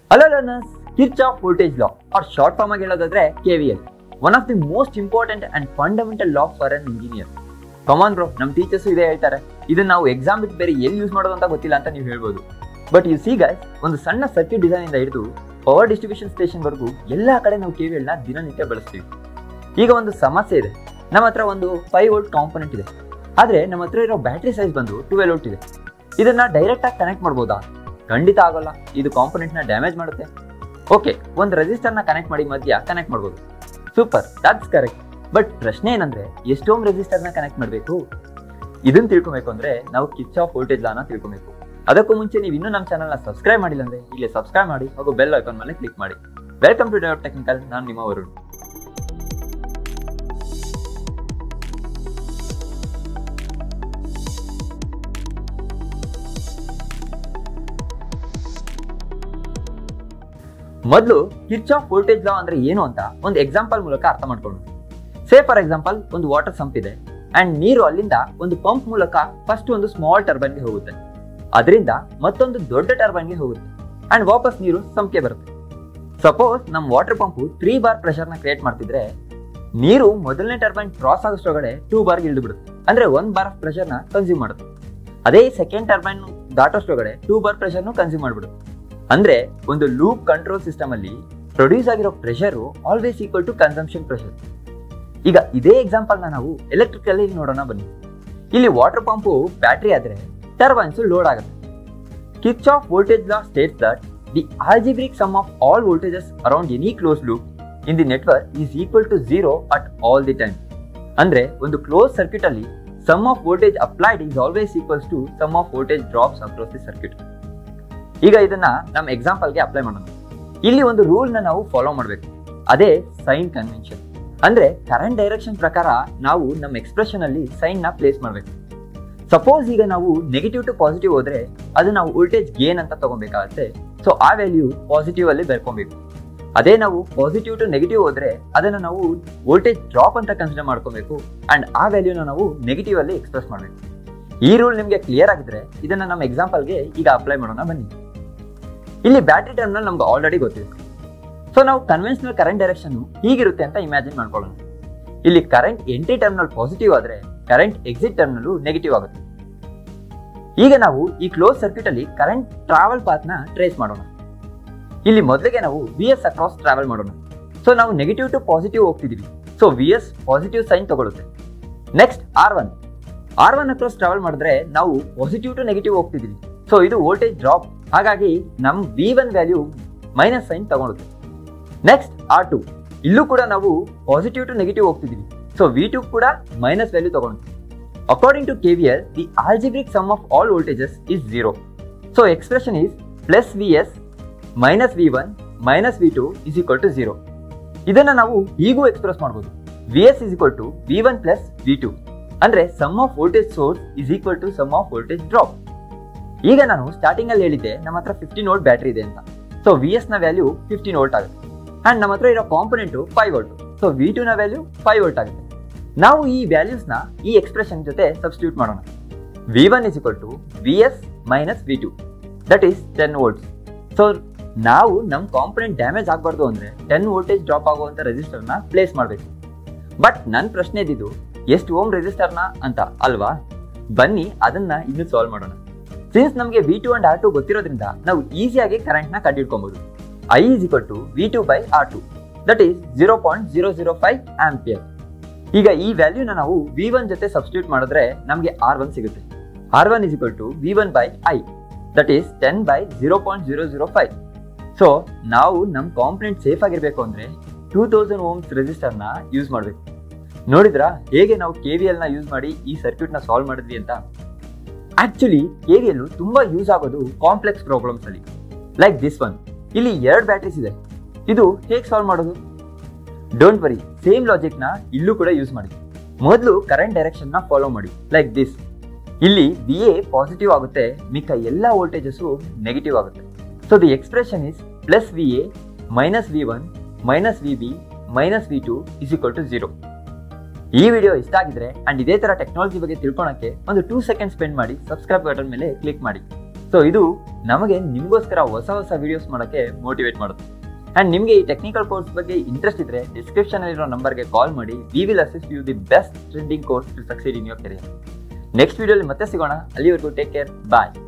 hello learners Kirchhoff voltage law or short form ಆಗಿ ಹೇಳೋದಾದ್ರೆ KVL one of the most important and fundamental law for an engineer come on bro ನಮ್ಮ teachers ಇದೇ ಹೇಳ್ತಾರೆ ಇದನ್ನ ನಾವು exam ಬಿಟ್ಟು ಬೇರೆ ಎಲ್ಲಿ ಯೂಸ್ ಮಾಡೋದು ಅಂತ ಗೊತ್ತಿಲ್ಲ ಅಂತ ನೀವು ಹೇಳ್ಬೋದು ಬಟ್ ಯು ಸಿ ಗೈಸ್ ಒಂದು ಸಣ್ಣ ಸರ್ಕ್ಯೂಟ್ ಡಿಸೈನ್ ಇಂದ ಹಿಡಿದು ಪವರ್ ಡಿಸ್ಟ್ರಿಬ್ಯೂಷನ್ ಸ್ಟೇಷನ್ ವರೆಗೂ ಎಲ್ಲಾ ಕಡೆ ನಾವು ಕೆವಿಎಲ್ ನ ದಿನನಿತ್ಯ ಬಳಸ್ತೀವಿ ಈಗ ಒಂದು ಸಮಸ್ಯೆ ಇದೆ ನಮ್ಮ ಹತ್ರ ಒಂದು ಫೈವ್ ವೋಲ್ಟ್ ಕಾಂಪೊನೆಂಟ್ ಇದೆ ಆದ್ರೆ ನಮ್ಮ ಹತ್ರ ಇರೋ ಬ್ಯಾಟ್ರಿ ಸೈಜ್ ಬಂದು ಟ್ವೆಲ್ ವೋಲ್ಟ್ ಇದೆ ಇದನ್ನ ಡೈರೆಕ್ಟ್ ಆಗಿ ಕನೆಕ್ಟ್ ಮಾಡ್ಬೋದಾ ಖಂಡಿತ ಆಗೋಲ್ಲ ಇದು ಕಾಂಪೊನೆಂಟ್ ನ ಡ್ಯಾಮೇಜ್ ಮಾಡುತ್ತೆ ಓಕೆ ಒಂದು ರೆಸಿಸ್ಟರ್ ನ ಕನೆಕ್ಟ್ ಮಾಡಿ ಮಧ್ಯ ಕನೆಕ್ಟ್ ಮಾಡ್ಬೋದು ಸೂಪರ್ ದಟ್ಸ್ ಕರೆಕ್ಟ್ ಬಟ್ ಪ್ರಶ್ನೆ ಏನಂದ್ರೆ ಎಷ್ಟು ಓಮ್ ರೆಸಿಸ್ಟರ್ ನ ಕನೆಕ್ಟ್ ಮಾಡಬೇಕು ಇದನ್ನ ತಿಳ್ಕೊಬೇಕು ಅಂದ್ರೆ ನಾವು ಕಿಚ್ ಆಫ್ ವೋಲ್ಟೇಜ್ ಲಾನ ತಿಳ್ಕೊಬೇಕು ಅದಕ್ಕೂ ಮುಂಚೆ ನೀವು ಇನ್ನೂ ನಮ್ಮ ಚಾನಲ್ ನ ಸಬ್ಸ್ಕ್ರೈಬ್ ಮಾಡಿಲ್ಲ ಅಂದ್ರೆ ಇಲ್ಲಿ ಸಬ್ಸ್ಕ್ರೈಬ್ ಮಾಡಿ ಹಾಗೂ ಬೆಲ್ ಐಕಾನ್ ಮೇಲೆ ಕ್ಲಿಕ್ ಮಾಡಿ ವೆಲ್ಕಮ್ ಟು ಡೆವಲಪ್ ಟೆಕ್ನಿಕಲ್ ನಾನು ನಿಮ್ಮ ವರುಣ್ ಮೊದಲು ಕಿರ್ಚ್ ಆಫ್ ವೋಲ್ಟೇಜ್ ಲಾ ಅಂದ್ರೆ ಏನು ಅಂತ ಒಂದು ಎಕ್ಸಾಂಪಲ್ ಮೂಲಕ ಅರ್ಥ ಮಾಡ್ಕೊಂಡು ಸೇ ಫಾರ್ ಎಕ್ಸಾಂಪಲ್ ಒಂದು ವಾಟರ್ ಸಂಪ್ ಇದೆ ಅಂಡ್ ನೀರು ಅಲ್ಲಿಂದ ಒಂದು ಪಂಪ್ ಮೂಲಕ ಫಸ್ಟ್ ಒಂದು ಸ್ಮಾಲ್ ಟರ್ಬೈನ್ಗೆ ಹೋಗುತ್ತೆ ಅದರಿಂದ ಮತ್ತೊಂದು ದೊಡ್ಡ ಟರ್ಬೈನ್ಗೆ ಹೋಗುತ್ತೆ ಅಂಡ್ ವಾಪಸ್ ನೀರು ಸಂಪ್ಗೆ ಬರುತ್ತೆ ಸಪೋಸ್ ನಮ್ಮ water pump three bar pressure ನ ಕ್ರಿಯೇಟ್ ಮಾಡ್ತಿದ್ರೆ ನೀರು ಮೊದಲನೇ ಟರ್ಬೈನ್ ಕ್ರಾಸ್ ಆಗೋಷ್ಟೊಳಗಡೆ ಟೂ ಬಾರ್ ಇಳಿದು ಬಿಡುತ್ತೆ ಅಂದ್ರೆ ಒನ್ ಬಾರ್ ಆಫ್ ಪ್ರೆಷರ್ ನ ಕನ್ಸ್ಯೂಮ್ ಮಾಡುತ್ತೆ ಅದೇ ಸೆಕೆಂಡ್ ಟರ್ಬೈನ್ ದಾಟೋಷ್ಟೊಳಗಡೆ ಟೂ ಬಾರ್ ಪ್ರೆಷರ್ ನು ಕನ್ಸ್ಯೂಮ್ ಮಾಡ್ಬಿಡುತ್ತೆ ಅಂದ್ರೆ ಒಂದು ಲೂಪ್ ಕಂಟ್ರೋಲ್ ಸಿಸ್ಟಮ್ ಅಲ್ಲಿ ಪ್ರೊಡ್ಯೂಸ್ ಆಗಿರೋ pressure always equal to consumption pressure ಈಗ ಇದೇ ಎಕ್ಸಾಂಪಲ್ ನ ನಾವು ಎಲೆಕ್ಟ್ರಿಕಲ್ ನೋಡೋಣ ಬನ್ನಿ ಇಲ್ಲಿ ವಾಟರ್ ಪಂಪು ಬ್ಯಾಟ್ರಿ ಆದ್ರೆ ಟರ್ಬೈನ್ಸ್ ಲೋಡ್ ಆಗುತ್ತೆ ಕಿಚ್ of voltage law states that the algebraic sum of all voltages around any close loop in the network is equal to zero at all the time ಅಂದ್ರೆ ಒಂದು close circuit ಅಲ್ಲಿ sum of voltage applied is always equals to sum of voltage drops across the circuit ಈಗ ಇದನ್ನ ನಮ್ಮ ಎಕ್ಸಾಂಪಲ್ಗೆ apply ಮಾಡೋಣ ಇಲ್ಲಿ ಒಂದು rule ನ ನಾವು ಫಾಲೋ ಮಾಡಬೇಕು ಅದೇ ಸೈನ್ ಕನ್ವೆನ್ಷನ್ ಅಂದ್ರೆ ಕರೆಂಟ್ ಡೈರೆಕ್ಷನ್ ಪ್ರಕಾರ ನಾವು ನಮ್ಮ ಎಕ್ಸ್ಪ್ರೆಷನ್ ಅಲ್ಲಿ ಸೈನ್ ನ ಪ್ಲೇಸ್ ಮಾಡಬೇಕು ಸಪೋಸ್ ಈಗ ನಾವು ನೆಗೆಟಿವ್ ಟು ಪಾಸಿಟಿವ್ ಹೋದ್ರೆ ಅದು ನಾವು ವೋಲ್ಟೇಜ್ ಗೇನ್ ಅಂತ ತಗೊಬೇಕಾಗತ್ತೆ ಸೊ ಆ ವ್ಯಾಲ್ಯೂ ಪಾಸಿಟಿವ್ ಅಲ್ಲಿ ಬರ್ಕೊಬೇಕು ಅದೇ ನಾವು ಪಾಸಿಟಿವ್ ಟು ನೆಗೆಟಿವ್ ಹೋದ್ರೆ ಅದನ್ನ ನಾವು ವೋಲ್ಟೇಜ್ ಡ್ರಾಪ್ ಅಂತ ಕನ್ಸಿಡರ್ ಮಾಡ್ಕೋಬೇಕು ಅಂಡ್ ಆ ವ್ಯಾಲ್ಯೂನ ನಾವು ನೆಗೆಟಿವ್ ಅಲ್ಲಿ ಎಕ್ಸ್ಪ್ರೆಸ್ ಮಾಡಬೇಕು ಈ ರೂಲ್ ನಿಮಗೆ ಕ್ಲಿಯರ್ ಆಗಿದ್ರೆ ಇದನ್ನ ನಮ್ಮ ಎಕ್ಸಾಂಪಲ್ಗೆ ಈಗ ಅಪ್ಲೈ ಮಾಡೋಣ ಬನ್ನಿ ಇಲ್ಲಿ ಬ್ಯಾಟ್ರಿ ಟರ್ಮಿನಲ್ ನಮ್ಗೆ ಆಲ್ರೆಡಿ ಗೊತ್ತಿದೆ ಸೊ ನಾವು ಕನ್ವೆನ್ಷನಲ್ ಕರೆಂಟ್ ಡೈರೆಕ್ಷನ್ ಹೀಗಿರುತ್ತೆ ಅಂತ ಇಮ್ಯಾಜಿನ್ ಮಾಡ್ಕೊಳ್ಳೋಣ ಇಲ್ಲಿ ಕರೆಂಟ್ ಎಂಟ್ರಿ ಟರ್ಮಿನಲ್ ಪಾಸಿಟಿವ್ ಆದ್ರೆ ಕರೆಂಟ್ ಎಕ್ಸಿಟ್ ಟರ್ಮಿನಲ್ ನೆಗೆಟಿವ್ ಆಗುತ್ತೆ ಈಗ ನಾವು ಈ ಕ್ಲೋಸ್ ಸರ್ಕ್ಯೂಟ್ ಅಲ್ಲಿ ಕರೆಂಟ್ ಟ್ರಾವೆಲ್ ಪಾತ್ ನ ಟ್ರೇಸ್ ಮಾಡೋಣ ಇಲ್ಲಿ ಮೊದಲಿಗೆ ನಾವು ವಿ ಎಸ್ ಅಕ್ರಾಸ್ ಟ್ರಾವೆಲ್ ಮಾಡೋಣ ಸೊ ನಾವು ನೆಗೆಟಿವ್ ಟು ಪಾಸಿಟಿವ್ ಹೋಗ್ತಿದೀವಿ so V S positive sign ತಗೊಳುತ್ತೆ next R one R one across travel ಮಾಡಿದ್ರೆ ನಾವು ಪಾಸಿಟಿವ್ ಟು ನೆಗೆಟಿವ್ ಹೋಗ್ತಿದೀವಿ ಸೊ ಇದು ವೋಲ್ಟೇಜ್ ಡ್ರಾಪ್ ಹಾಗಾಗಿ ನಮ್ V one value minus sign ತಗೊಳುತ್ತೆ ನೆಕ್ಸ್ಟ್ ಆರ್ ಟು ಇಲ್ಲೂ ಕೂಡ ನಾವು ಪಾಸಿಟಿವ್ ಟು ನೆಗೆಟಿವ್ ಹೋಗ್ತಿದೀವಿ ಸೊ ವಿ ಟು ಕೂಡ ಮೈನಸ್ ವ್ಯಾಲ್ಯೂ ತಗೊಳುತ್ತೆ according to K V L the algebraic sum of all voltages is zero so expression is plus V S minus V one minus V two is equal to zero ಇದನ್ನ ನಾವು ಹೀಗೂ express ಮಾಡ್ಬೋದು V S is equal to V one plus V two ಅಂದ್ರೆ sum of voltage source is equal to sum of voltage drop ಈಗ ನಾನು starting ಅಲ್ಲಿ ಹೇಳಿದ್ದೆ ನಮ್ಮ ಹತ್ರ ಫಿಫ್ಟೀನ್ ವೋಲ್ಟ್ ಬ್ಯಾಟ್ರಿ ಇದೆ ಅಂತ ಸೊ ವಿ ಎಸ್ ನ ವ್ಯಾಲ್ಯೂ ಫಿಫ್ಟೀನ್ ವೋಲ್ಟ್ ಆಗುತ್ತೆ ಅಂಡ್ ನಮ್ಮ ಹತ್ರ ಇರೋ component five volt so V two ನ ವ್ಯಾಲ್ಯೂ ಫೈವ್ ವೋಲ್ಟ್ ಆಗುತ್ತೆ ನಾವು ಈ ವ್ಯಾಲ್ಯೂಸ್ ನ ಈ ಎಕ್ಸ್ಪ್ರೆಷನ್ ಜೊತೆ ಸಬ್ಸ್ಟಿಟ್ಯೂಟ್ ಮಾಡೋಣ V one is equal to V S minus V two that is ten volts so ನಾವು ನಮ್ಮ ಕಾಂಪೊನೆಂಟ್ ಡ್ಯಾಮೇಜ್ ಆಗಬಾರ್ದು ಅಂದ್ರೆ ಟೆನ್ ವೋಲ್ಟೇಜ್ ಡ್ರಾಪ್ ಆಗುವಂತ ರೆಸಿಸ್ಟರ್ ನ ಪ್ಲೇಸ್ ಮಾಡಬೇಕು ಬಟ್ ನನ್ನ ಪ್ರಶ್ನೆ ಇದ್ದಿದ್ದು ಎಷ್ಟು ಓಮ್ ರೆಸಿಸ್ಟರ್ ನ ಅಂತ ಅಲ್ವಾ ಬನ್ನಿ ಅದನ್ನ ಇನ್ನು ಸಾಲ್ವ್ ಮಾಡೋಣ ಸಿನ್ಸ್ ನಮಗೆ V two and R two ಗೊತ್ತಿರೋದ್ರಿಂದ ನಾವು ಈಸಿಯಾಗಿ ಕರೆಂಟ್ ನ ಕಂಡುಹಿಡ್ಕೊಬಹುದು I is equal to V two by R two that is zero point zero zero five ampere ಈಗ ಈ ವ್ಯಾಲ್ಯೂನ ನಾವು ವಿ ಒನ್ ಜೊತೆ ಸಬ್ಸ್ಟಿಟ್ಯೂಟ್ ಮಾಡಿದ್ರೆ ನಮಗೆ ಆರ್ ಒನ್ ಸಿಗುತ್ತೆ R one is equal to V one by I that is ten by zero point zero zero five so ನಾವು ನಮ್ಮ component safe ಆಗಿರ್ಬೇಕು ಅಂದ್ರೆ ಟೂ ತೌಸಂಡ್ ಓಮ್ಸ್ ರೆಸಿಸ್ಟರ್ ನ ಯೂಸ್ ಮಾಡಬೇಕು ನೋಡಿದ್ರಾ ಹೇಗೆ ನಾವು ಕೆ ವಿ ಎಲ್ ನ ಯೂಸ್ ಮಾಡಿ ಈ ಸರ್ಕ್ಯೂಟ್ ನ ಸಾಲ್ವ್ ಮಾಡಿದ್ವಿ ಅಂತ ಆಕ್ಚುಲಿ ಕೆ ವಿ ಎಲ್ ತುಂಬಾ ಯೂಸ್ ಆಗೋದು ಕಾಂಪ್ಲೆಕ್ಸ್ ಪ್ರಾಬ್ಲಮ್ಸ್ ಅಲ್ಲಿ ಲೈಕ್ ದಿಸ್ ಒನ್ ಇಲ್ಲಿ ಎರಡು ಬ್ಯಾಟ್ರೀಸ್ ಇದೆ ಇದು ಹೇಗೆ ಸಾಲ್ವ್ ಮಾಡೋದು ಡೋಂಟ್ ವರಿ ಸೇಮ್ ಲಾಜಿಕ್ ನ ಇಲ್ಲೂ ಕೂಡ ಯೂಸ್ ಮಾಡಿ ಮೊದಲು ಕರೆಂಟ್ ಡೈರೆಕ್ಷನ್ ನ ಫಾಲೋ ಮಾಡಿ ಲೈಕ್ ದಿಸ್ ಇಲ್ಲಿ ವಿ ಎ ಪಾಸಿಟಿವ್ ಆಗುತ್ತೆ ಮಿಕ್ಕ ಎಲ್ಲ ವೋಲ್ಟೇಜಸ್ ನೆಗೆಟಿವ್ ಆಗುತ್ತೆ so the expression is plus V A minus V one minus V B minus V two is equal to zero ಈ ವಿಡಿಯೋ ಇಷ್ಟ ಆಗಿದ್ರೆ ಅಂಡ್ ಇದೇ ತರ ಟೆಕ್ನಾಲಜಿ ಬಗ್ಗೆ ತಿಳ್ಕೊಳಕ್ಕೆ ಒಂದು ಟೂ ಸೆಕೆಂಡ್ ಸ್ಪೆಂಡ್ ಮಾಡಿ ಸಬ್ಸ್ಕ್ರೈಬ್ ಬಟನ್ ಮೇಲೆ ಕ್ಲಿಕ್ ಮಾಡಿ ಸೊ ಇದು ನಮಗೆ ನಿಮಗೋಸ್ಕರ ಹೊಸ ಹೊಸ ವಿಡಿಯೋಸ್ ಮಾಡೋಕ್ಕೆ ಮೋಟಿವೇಟ್ ಮಾಡುತ್ತೆ ಆ್ಯಂಡ್ ನಿಮಗೆ ಈ ಟೆಕ್ನಿಕಲ್ ಕೋರ್ಸ್ ಬಗ್ಗೆ ಇಂಟ್ರೆಸ್ಟ್ ಇದ್ರೆ ಡಿಸ್ಕ್ರಿಪ್ಷನ್ ಇರೋ ನಂಬರ್ಗೆ ಕಾಲ್ ಮಾಡಿ we will assist you the best trending course to succeed in your career next ವಿಡಿಯೋಲಿ ಮತ್ತೆ ಸಿಗೋಣ ಅಲ್ಲಿವರೆಗೂ ಟೇಕ್ ಕೇರ್ ಬಾಯ್